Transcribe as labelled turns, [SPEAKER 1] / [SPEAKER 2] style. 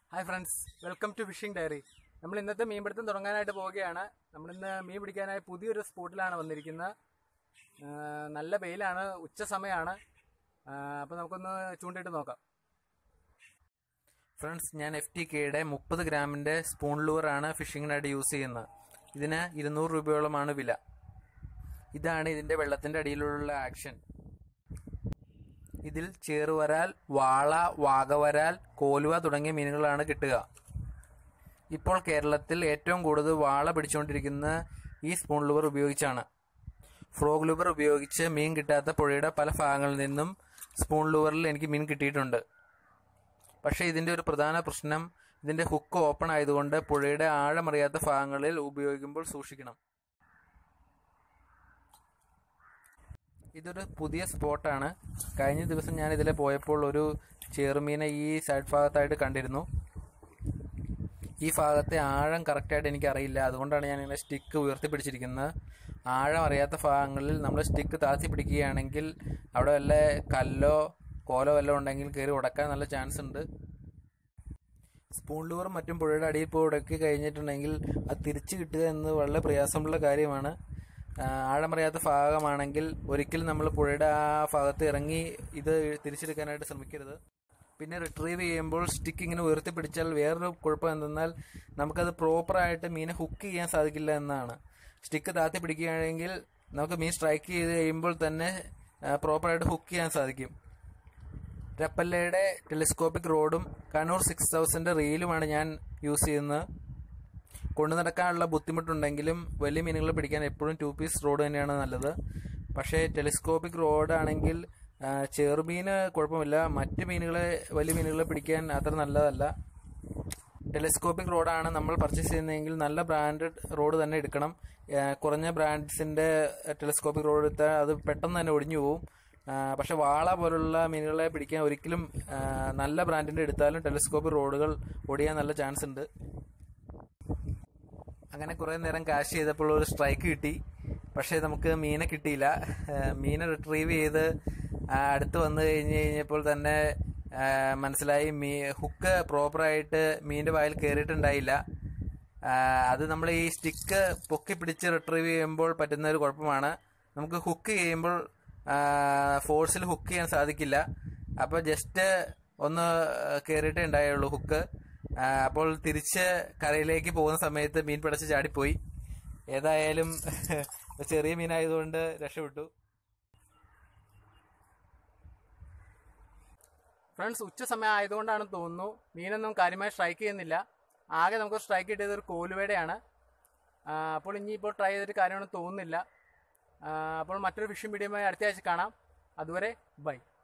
[SPEAKER 1] hi friends welcome to fishing diary നമ്മൾ ഇന്നത്തെ മീൻപിടുത്തം തുടങ്ങാനായിട്ട് പോവുകയാണ് നമ്മളിന്ന് മീൻ പിടിക്കാനായി പുതിയൊരു സ്പോട്ടിലാണ് വന്നിരിക്കുന്നത് ആ, നല്ല വെയിലാണ് ഉച്ച സമയമാണ് അപ്പോൾ നമുക്കൊന്ന് ചൂണ്ടിട്ട് നോക്കാം ഫ്രണ്ട്സ് ഞാൻ എഫ് ടി കെയുടെ മുപ്പത് ഗ്രാമിൻ്റെ സ്പൂൺ ലൂറാണ് ഫിഷിങ്ങിനായിട്ട് യൂസ് ചെയ്യുന്നത് ഇതിന് ഇരുന്നൂറ് രൂപയോളമാണ് വില ഇതാണ് ഇതിൻ്റെ വെള്ളത്തിൻ്റെ അടിയിലുള്ള ആക്ഷൻ ഇതിൽ ചേറുവരാൽ വാള വാഗവരാൽ കോലുവ തുടങ്ങിയ മീനുകളാണ് കിട്ടുക ഇപ്പോൾ കേരളത്തിൽ ഏറ്റവും കൂടുതൽ വാള പിടിച്ചുകൊണ്ടിരിക്കുന്ന ഈ സ്പൂൺ ലൂബർ ഉപയോഗിച്ചാണ് ഫ്രോഗ് ലൂബർ ഉപയോഗിച്ച് മീൻ കിട്ടാത്ത പുഴയുടെ പല ഭാഗങ്ങളിൽ നിന്നും സ്പൂൺ ലൂബറിൽ എനിക്ക് മീൻ കിട്ടിയിട്ടുണ്ട് പക്ഷേ ഇതിൻ്റെ ഒരു പ്രധാന പ്രശ്നം ഇതിൻ്റെ ഹുക്ക് ഓപ്പൺ ആയതുകൊണ്ട് പുഴയുടെ ആഴമറിയാത്ത ഭാഗങ്ങളിൽ ഉപയോഗിക്കുമ്പോൾ സൂക്ഷിക്കണം ഇതൊരു പുതിയ സ്പോട്ടാണ് കഴിഞ്ഞ ദിവസം ഞാൻ ഇതിലെ പോയപ്പോൾ ഒരു ചെറുമീനെ ഈ സൈഡ് ഭാഗത്തായിട്ട് കണ്ടിരുന്നു ഈ ഭാഗത്തെ ആഴം കറക്റ്റായിട്ട് എനിക്കറിയില്ല അതുകൊണ്ടാണ് ഞാൻ ഇങ്ങനെ സ്റ്റിക്ക് ഉയർത്തിപ്പിടിച്ചിരിക്കുന്നത് ആഴം അറിയാത്ത ഭാഗങ്ങളിൽ നമ്മൾ സ്റ്റിക്ക് താത്തി പിടിക്കുകയാണെങ്കിൽ അവിടെ വല്ല കല്ലോ കോലോ വല്ലതും ഉണ്ടെങ്കിൽ കയറി ഉടക്കാൻ നല്ല ചാൻസ് ഉണ്ട് സ്പൂൺ ലൂറും മറ്റും പുഴയുടെ അടിയിൽ പോയി ഉടക്കി കഴിഞ്ഞിട്ടുണ്ടെങ്കിൽ അത് തിരിച്ചു കിട്ടുക എന്നത് വളരെ പ്രയാസമുള്ള കാര്യമാണ് ആ, ആഴമറിയാത്ത ഭാഗമാണെങ്കിൽ ഒരിക്കലും നമ്മൾ പുഴയുടെ ആ ഭാഗത്ത് ഇറങ്ങി ഇത് തിരിച്ചെടുക്കാനായിട്ട് ശ്രമിക്കരുത് പിന്നെ റിട്രീവ് ചെയ്യുമ്പോൾ സ്റ്റിക്ക് ഇങ്ങനെ ഉയർത്തി പിടിച്ചാൽ വേറൊരു കുഴപ്പം എന്തെന്നാൽ നമുക്കത് പ്രോപ്പറായിട്ട് മീനെ ഹുക്ക് ചെയ്യാൻ സാധിക്കില്ല എന്നാണ് സ്റ്റിക്ക് താത്തി പിടിക്കുകയാണെങ്കിൽ നമുക്ക് മീൻ സ്ട്രൈക്ക് ചെയ്ത് കഴിയുമ്പോൾ തന്നെ പ്രോപ്പറായിട്ട് ഹുക്ക് ചെയ്യാൻ സാധിക്കും രപ്പല്ലയുടെ ടെലിസ്കോപ്പിക് റോഡും കണ്ണൂർ സിക്സ് തൗസൻഡ് റീലുമാണ് ഞാൻ യൂസ് ചെയ്യുന്നത് കൊണ്ടു നടക്കാനുള്ള ബുദ്ധിമുട്ടുണ്ടെങ്കിലും വലിയ മീനുകൾ പിടിക്കാൻ എപ്പോഴും ടു പീസ് റോഡ് തന്നെയാണ് നല്ലത് പക്ഷേ ടെലിസ്കോപ്പിക് റോഡാണെങ്കിൽ ആ, ചെറുമീന് കുഴപ്പമില്ല മറ്റ് മീനുകളെ വലിയ മീനുകളെ പിടിക്കാൻ അത്ര നല്ലതല്ല ടെലിസ്കോപ്പിക് റോഡാണ് നമ്മൾ പർച്ചേസ് ചെയ്യുന്നതെങ്കിൽ നല്ല ബ്രാൻഡഡ് റോഡ് തന്നെ എടുക്കണം ആ, കുറഞ്ഞ ബ്രാൻഡ്സിന്റെ ടെലിസ്കോപ്പിക് റോഡ് എടുത്താൽ അത് പെട്ടെന്ന് തന്നെ ഒടിഞ്ഞു പോകും ആ, പക്ഷെ വാള പോലുള്ള മീനുകളെ പിടിക്കാൻ ഒരിക്കലും ആ, നല്ല ബ്രാൻഡിന്റെ എടുത്താലും ടെലിസ്കോപ്പിക് റോഡുകൾ ഒടിയാൻ നല്ല ചാൻസ് ഉണ്ട് അങ്ങനെ കുറേ നേരം കാശ് ചെയ്തപ്പോൾ ഒരു സ്ട്രൈക്ക് കിട്ടി പക്ഷേ നമുക്ക് മീനെ കിട്ടിയില്ല ഏഹ് മീനെ റിട്രീവ് ചെയ്ത് ആ, അടുത്ത് വന്നു കഴിഞ്ഞ് കഴിഞ്ഞപ്പോൾ തന്നെ ആ, മനസ്സിലായി മീ ഹുക്ക് പ്രോപ്പറായിട്ട് മീൻ്റെ വായിൽ കയറിയിട്ടുണ്ടായില്ല ആ, അത് നമ്മൾ ഈ സ്റ്റിക്ക് പൊക്കി പിടിച്ച് റിട്രീവ് ചെയ്യുമ്പോൾ പറ്റുന്ന ഒരു കുഴപ്പമാണ് നമുക്ക് ഹുക്ക് ചെയ്യുമ്പോൾ ഫോഴ്സിൽ ഹുക്ക് ചെയ്യാൻ സാധിക്കില്ല അപ്പോൾ ജസ്റ്റ് ഒന്ന് കയറിയിട്ടേ ഉണ്ടായുള്ളൂ ഹുക്ക് ആ, അപ്പോൾ തിരിച്ച് കരയിലേക്ക് പോകുന്ന സമയത്ത് മീൻ പിടച്ച് ചാടിപ്പോയി ഏതായാലും ചെറിയ മീനായതുകൊണ്ട് രക്ഷപ്പെട്ടു ഫ്രണ്ട്സ് ഉച്ച സമയം ആയതുകൊണ്ടാണ് തോന്നുന്നു മീനൊന്നും കാര്യമായി സ്ട്രൈക്ക് ചെയ്യുന്നില്ല ആകെ നമുക്ക് സ്ട്രൈക്ക് കിട്ടിയത് ഒരു കോലുവേടയാണ് ആ, അപ്പോൾ ഇനി ഇപ്പോൾ ട്രൈ ചെയ്തിട്ട് കാര്യമൊന്നും തോന്നുന്നില്ല ആ, അപ്പോൾ മറ്റൊരു ഫിഷിംഗ് വീഡിയോയുമായി അടുത്ത ആഴ്ച കാണാം അതുവരെ ബൈ